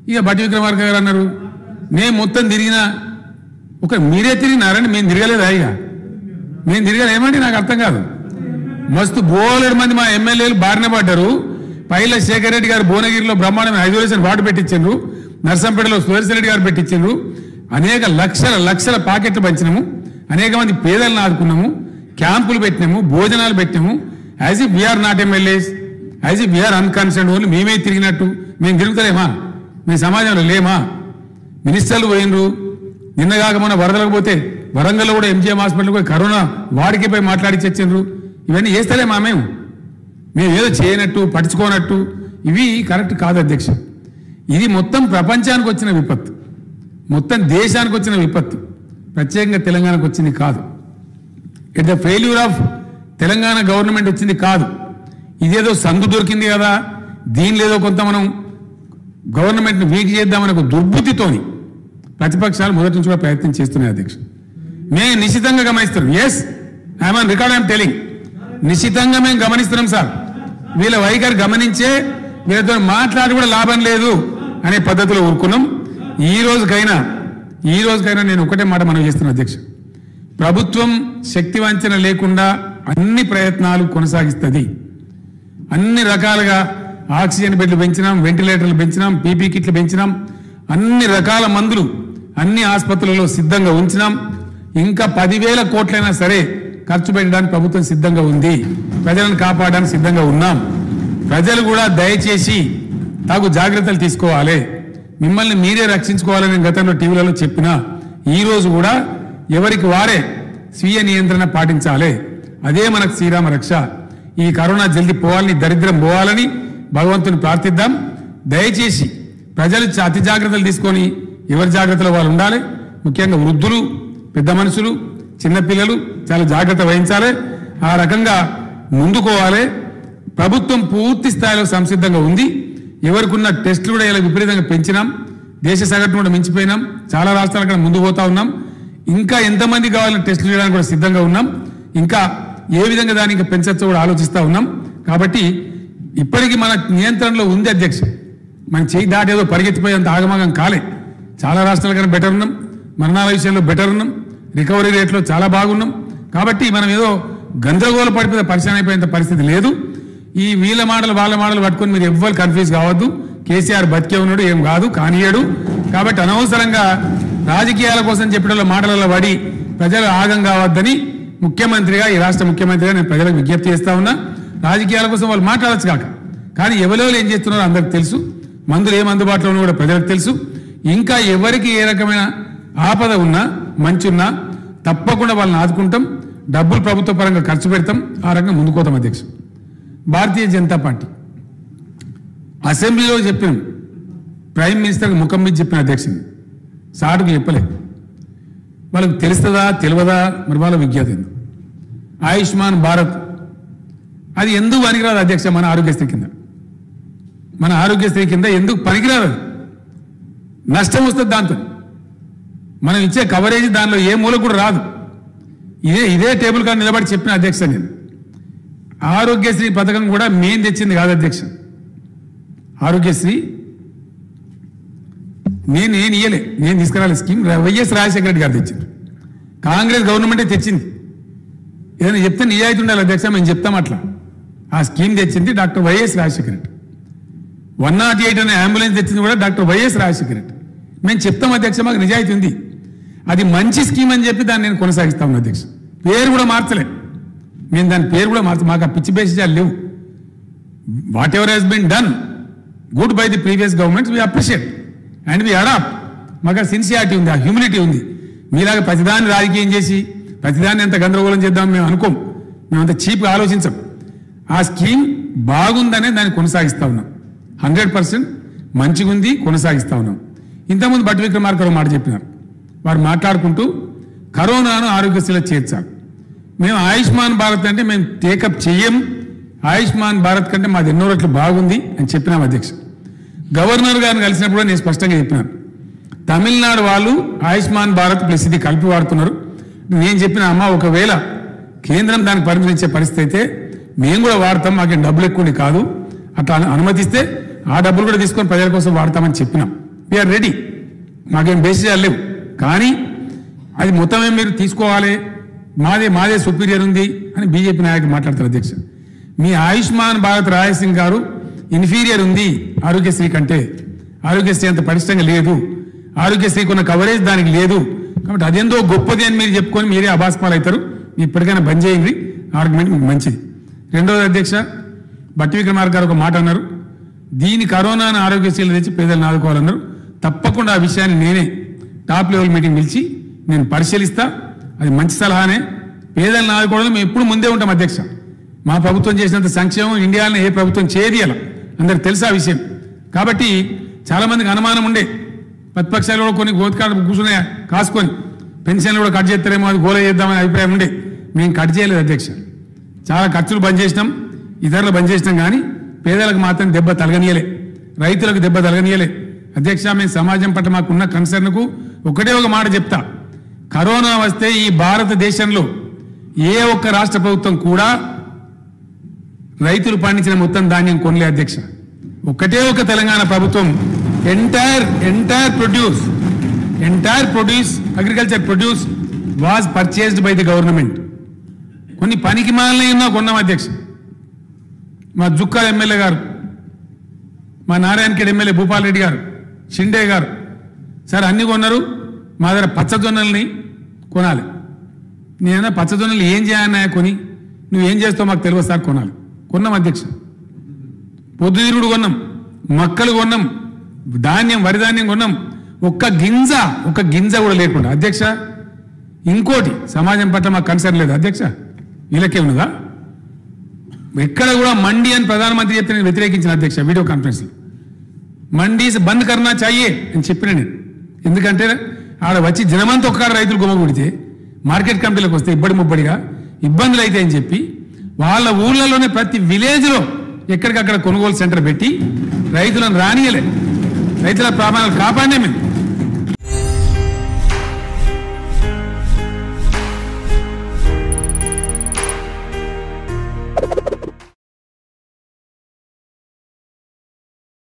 ఇక బట్టి విక్రమార్క గారు అన్నారు నేను మొత్తం తిరిగినా ఒక మీరే తిరిగినారని మేము తిరగలేదా ఇక మేము తిరగలేమండి నాకు అర్థం కాదు మస్తు బోలెడు మంది మా ఎమ్మెల్యేలు బారిన పడ్డారు పైల శేఖర్ రెడ్డి గారు భువనగిరిలో బ్రహ్మాండమైన ఐసోలేషన్ వార్డు పెట్టించారు నర్సంపేటలో సుదర్శన్ రెడ్డి గారు పెట్టించారు అనేక లక్షల లక్షల పాకెట్లు పంచినాము అనేక మంది పేదలను ఆదుకున్నాము క్యాంపులు పెట్టినాము భోజనాలు పెట్టినాము as if we are not MLAs as if we are unconcerned only మేమే తిరిగినట్టు మేము తిరుగుతలేమా మీ సమాజంలో లేమా మినిస్టర్లు పోయినరు నిన్నగాక మొన్న వరదలకు పోతే వరంగల్లో కూడా ఎంజిఎం హాస్పిటల్ పోయి కరోనా వాడికి పోయి మాట్లాడి చచ్చిండ్రు ఇవన్నీ చేస్తలేమా మేము మేము ఏదో చేయనట్టు పట్టించుకోనట్టు ఇవి కరెక్ట్ కాదు అధ్యక్ష ఇది మొత్తం ప్రపంచానికి వచ్చిన విపత్తు మొత్తం దేశానికి వచ్చిన విపత్తు ప్రత్యేకంగా తెలంగాణకు వచ్చింది కాదు it the failure of Telangana government వచ్చింది కాదు ఇదేదో సందు దొరికింది కదా దీనిలో ఏదో కొంత మనం గవర్నమెంట్ని వీక్ చేద్దామని ఒక దుర్బుద్ధితోని ప్రతిపక్షాలు మొదటి నుంచి కూడా ప్రయత్నం చేస్తున్నాయి అధ్యక్ష మేము నిశ్చితంగా గమనిస్తున్నాం yes I'm record I'm telling నిశ్చితంగా మేము గమనిస్తున్నాం సార్ వీళ్ళ వైఖరి గమనించే వీళ్ళతో మాట్లాడి కూడా లాభం లేదు అనే పద్ధతిలో ఊరుకున్నాం ఈ రోజుకైనా ఈ రోజుకైనా నేను ఒకటే మాట మనం చేస్తున్నా అధ్యక్ష ప్రభుత్వం శక్తి వంచన లేకుండా అన్ని ప్రయత్నాలు కొనసాగిస్తుంది అన్ని రకాలుగా ఆక్సిజన్ బెడ్లు పెంచినాం వెంటిలేటర్లు పెంచినాం పీపీ కిట్లు పెంచినాం అన్ని రకాల మందులు అన్ని ఆసుపత్రులలో సిద్ధంగా ఉంచినాం ఇంకా పదివేల కోట్లైనా సరే ఖర్చు పెట్టడానికి ప్రభుత్వం సిద్ధంగా ఉంది ప్రజలను కాపాడడానికి సిద్ధంగా ఉన్నాం ప్రజలు కూడా దయచేసి తగు జాగ్రత్తలు తీసుకోవాలి మిమ్మల్ని మీరే రక్షించుకోవాలని నేను గతంలో టీవీలలో చెప్పినా ఈ రోజు కూడా ఎవరికి వారే స్వీయ నియంత్రణ పాటించాలి అదే మనకు శ్రీరామ రక్ష ఈ కరోనా జల్ది పోవాలని దరిద్రం పోవాలని భగవంతుని ప్రార్థిద్దాం దయచేసి ప్రజలు చ- అతి జాగ్రత్తలు తీసుకొని ఎవరి జాగ్రత్తలో వాళ్ళు ఉండాలి ముఖ్యంగా వృద్ధులు పెద్ద మనుషులు చిన్నపిల్లలు చాలా జాగ్రత్త వహించాలి ఆ రకంగా ముందుకోవాలి ప్రభుత్వం పూర్తి స్థాయిలో సంసిద్ధంగా ఉంది ఎవరికున్న టెస్టులు కూడా ఇలా విపరీతంగా పెంచినాం దేశ సగటును కూడా మించిపోయినాం చాలా రాష్ట్రాల కన్నా ముందు పోతా ఉన్నాం ఇంకా ఎంతమంది కావాలని టెస్టులు చేయడానికి కూడా సిద్ధంగా ఉన్నాం ఇంకా ఏ విధంగా దాన్ని ఇంకా పెంచచ్చో కూడా ఆలోచిస్తా ఉన్నాం కాబట్టి ఇప్పటికీ మన నియంత్రణలో ఉంది అధ్యక్ష మన చేయి దాటి ఏదో పరిగెత్తిపోయేంత ఆగమాగం కాలే చాలా రాష్ట్రాల కన్నా బెటర్ ఉన్నాం మరణాల విషయంలో బెటర్ ఉన్నాం రికవరీ రేట్లో చాలా బాగున్నాం కాబట్టి మనం ఏదో గందరగోళ పడిపోయే పరిచయం అయిపోయేంత పరిస్థితి లేదు ఈ వీళ్ళ మాటలు వాళ్ళ మాటలు పట్టుకొని మీరు ఎవ్వరు కన్ఫ్యూజ్ కావద్దు కేసీఆర్ బతికే ఉన్నాడు ఏం కాదు కానియడు కాబట్టి అనవసరంగా రాజకీయాల కోసం చెప్పిన మాటలలో పడి ప్రజలు ఆగం కావద్దని ముఖ్యమంత్రిగా ఈ రాష్ట్ర ముఖ్యమంత్రిగా నేను ప్రజలకు విజ్ఞప్తి చేస్తా ఉన్నా రాజకీయాల కోసం వాళ్ళు మాట్లాడచ్చు కాక కానీ ఎవరెవరు ఏం చేస్తున్నారో అందరికి తెలుసు మందులు ఏం అందుబాటులో ఉన్నా కూడా ప్రజలకు తెలుసు ఇంకా ఎవరికి ఏ రకమైన ఆపద ఉన్నా మంచి ఉన్నా తప్పకుండా వాళ్ళని ఆదుకుంటాం డబ్బులు ప్రభుత్వ పరంగా ఖర్చు పెడతాం ఆ రకంగా ముందుకోతాం అధ్యక్ష భారతీయ జనతా పార్టీ అసెంబ్లీలో చెప్పిన ప్రైమ్ మినిస్టర్ ముఖం మీద చెప్పిన అధ్యక్షుని సాటుకు చెప్పలేదు వాళ్ళకి తెలుస్తుందా తెలియదా మరి వాళ్ళ విజ్ఞత ఎందుకు ఆయుష్మాన్ భారత్ అది ఎందుకు పనికిరాదు అధ్యక్ష మన ఆరోగ్యశ్రీ కింద మన ఆరోగ్యశ్రీ కింద ఎందుకు పనికిరాదు అది? నష్టం వస్తుంది దాంతో మనం ఇచ్చే కవరేజ్ దానిలో ఏ మూల కూడా రాదు ఇదే ఇదే టేబుల్ కాడ నిలబడి చెప్పిన అధ్యక్ష నేను ఆరోగ్యశ్రీ పథకం కూడా మేం తెచ్చింది కాదు అధ్యక్ష ఆరోగ్యశ్రీ నేను నేను ఇయ్యలే నేను తీసుకురాలి స్కీమ్ వైఎస్ రాజశేఖర రెడ్డి గారు తెచ్చింది కాంగ్రెస్ గవర్నమెంటే తెచ్చింది ఏదైనా చెప్తే నిజాయితీ ఉండాలి అధ్యక్ష మేము చెప్తాం అట్లా ఆ స్కీమ్ తెచ్చింది doctor YS Rajasekhara Reddy one nought eight అనే అంబులెన్స్ తెచ్చింది కూడా డాక్టర్ వైఎస్ రాజశేఖర రెడ్డి మేము చెప్తాం అధ్యక్ష మాకు నిజాయితీ ఉంది అది మంచి స్కీమ్ అని చెప్పి దాన్ని నేను కొనసాగిస్తా ఉన్నా అధ్యక్ష పేరు కూడా మార్చలే మేము దాని పేరు కూడా మార్చ మాకు ఆ పిచ్చి బేసిజాలు లేవు whatever he's been done good by the previous governments we appreciate and we adopt మాకు సిన్సియారిటీ ఉంది ఆ హ్యూమిలిటీ ఉంది మీలాగా ప్రతిదాన్ని రాజకీయం చేసి ప్రతిదాన్ని ఎంత గందరగోళం చేద్దాం మేము అనుకోం మేము అంత చీప్గా ఆలోచించం ఆ స్కీమ్ బాగుందనే దాన్ని కొనసాగిస్తా ఉన్నాం హండ్రెడ్ పర్సెంట్ మంచిగా ఉంది కొనసాగిస్తా ఉన్నాం ఇంతకుముందు బట్టి విక్రమార్కరావు మాట చెప్పినారు వారు మాట్లాడుకుంటూ కరోనాను ఆరోగ్యశ్రీలో చేర్చాలి మేము ఆయుష్మాన్ భారత్ అంటే మేము టేకప్ చెయ్యం ఆయుష్మాన్ భారత్ కంటే మాది ఎన్నో రెట్లు బాగుంది అని చెప్పినాం అధ్యక్ష గవర్నర్ గారిని కలిసినప్పుడు నేను స్పష్టంగా చెప్పినాను తమిళనాడు వాళ్ళు ఆయుష్మాన్ భారత్ ప్లస్ ఇది కలిపి వాడుతున్నారు నేను చెప్పిన అమ్మ ఒకవేళ కేంద్రం దానికి పర్మిషన్ ఇచ్చే పరిస్థితి అయితే మేము కూడా వాడతాం మాకేం డబ్బులు ఎక్కువ కాదు అట్లా అను- అనుమతిస్తే ఆ డబ్బులు కూడా తీసుకొని ప్రజల కోసం వాడతామని చెప్పినాం వీఆర్ రెడీ మాకేం బేసిస్ లేవు కానీ అది మొత్తమే మీరు తీసుకోవాలి మాదే మాదే సుపీరియర్ ఉంది అని బీజేపీ నాయకులు మాట్లాడతారు అధ్యక్ష మీ ఆయుష్మాన్ భారత్ రాయ్ సింగ్ గారు ఇన్ఫీరియర్ ఉంది ఆరోగ్యశ్రీ కంటే ఆరోగ్యశ్రీ అంత పటిష్టంగా లేదు ఆరోగ్యశ్రీకి ఉన్న కవరేజ్ దానికి లేదు కాబట్టి అదేందో గొప్పది అని మీరు చెప్పుకొని మీరే అభాస్పాలు అవుతారు మీరు ఇప్పటికైనా బంద్ చేయండి ఆర్గ్యుమెంట్ మీకు మంచిది రెండవది అధ్యక్ష బట్టి విక్రమార్క గారు ఒక మాట అన్నారు దీని కరోనాను ఆరోగ్యశ్రీలు తెచ్చి పేదలను ఆదుకోవాలన్నారు తప్పకుండా ఆ విషయాన్ని నేనే టాప్ లెవెల్ మీటింగ్ పిలిచి నేను పరిశీలిస్తా అది మంచి సలహానే పేదలను ఆదుకోవడం మేము ఎప్పుడు ముందే ఉంటాం అధ్యక్ష మా ప్రభుత్వం చేసినంత సంక్షేమం ఇండియాలో ఏ ప్రభుత్వం చేయదీయాల అందరికి తెలుసు ఆ విషయం కాబట్టి చాలా మందికి అనుమానం ఉండే ప్రతిపక్షాలు కూడా కొన్ని గోతికాడ కూర్చునే కాసుకొని పెన్షన్లు కూడా కట్ చేస్తారేమో అది గోల చేద్దామనే అభిప్రాయం ఉండే మేము కట్ చేయలేదు అధ్యక్ష చాలా ఖర్చులు బంద్ చేసినాం ఇతరులు బంద్ చేసినాం కానీ పేదలకు మాత్రం దెబ్బ తలగనీయలే రైతులకు దెబ్బ తలగనీయలే అధ్యక్ష మేము సమాజం పట్ల మాకున్న కన్సర్న్కు ఒకటే ఒక మాట చెప్తా కరోనా వస్తే ఈ భారతదేశంలో ఏ ఒక్క రాష్ట్ర ప్రభుత్వం కూడా రైతులు పండించిన మొత్తం ధాన్యం కొనలే అధ్యక్ష ఒకటే ఒక తెలంగాణ ప్రభుత్వం entire entire produce entire produce agriculture produce was purchased by the government కొన్ని పనికి మాలనే ఉన్నా కొన్నాం అధ్యక్ష మా జుక్కా ఎమ్మెల్యే గారు మా నారాయణఖేడ్ ఎమ్మెల్యే భూపాల్ రెడ్డి గారు షిండే గారు సార్ అన్ని కొన్నారు మా దగ్గర పచ్చజొన్నల్ని కొనాలి నేనన్నా పచ్చజొన్నలు ఏం చేయాలన్నా కొని నువ్వేం చేస్తావు మాకు తెలియదు సార్ కొనాలి కొన్నాం అధ్యక్ష పొద్దుతిరుగుడు కొన్నాం మక్కలు కొన్నాం ధాన్యం వరి ధాన్యం కొన్నాం ఒక్క గింజ ఒక్క గింజ కూడా లేకుండా అధ్యక్ష ఇంకోటి సమాజం పట్ల మాకు కన్సర్న్ లేదు అధ్యక్ష వీళ్ళకే ఉన్నదా ఎక్కడ కూడా మండి అని ప్రధానమంత్రి చెప్తే నేను వ్యతిరేకించిన అధ్యక్ష వీడియో కాన్ఫరెన్స్ మండీస్ బంద్ కర్నా చాయే అని చెప్పిన నేను ఎందుకంటే ఆడ వచ్చి జనమంతా ఒక్కడ రైతులు గుమ్మగుడితే మార్కెట్ కమిటీలకు వస్తే ఇబ్బడి ముబ్బడిగా ఇబ్బందులు అయితే అని చెప్పి వాళ్ళ ఊళ్ళలోనే ప్రతి విలేజ్లో ఎక్కడికక్కడ కొనుగోలు సెంటర్ పెట్టి రైతులను రానియలే రైతుల ప్రమాణాలు కాపాడినే మేము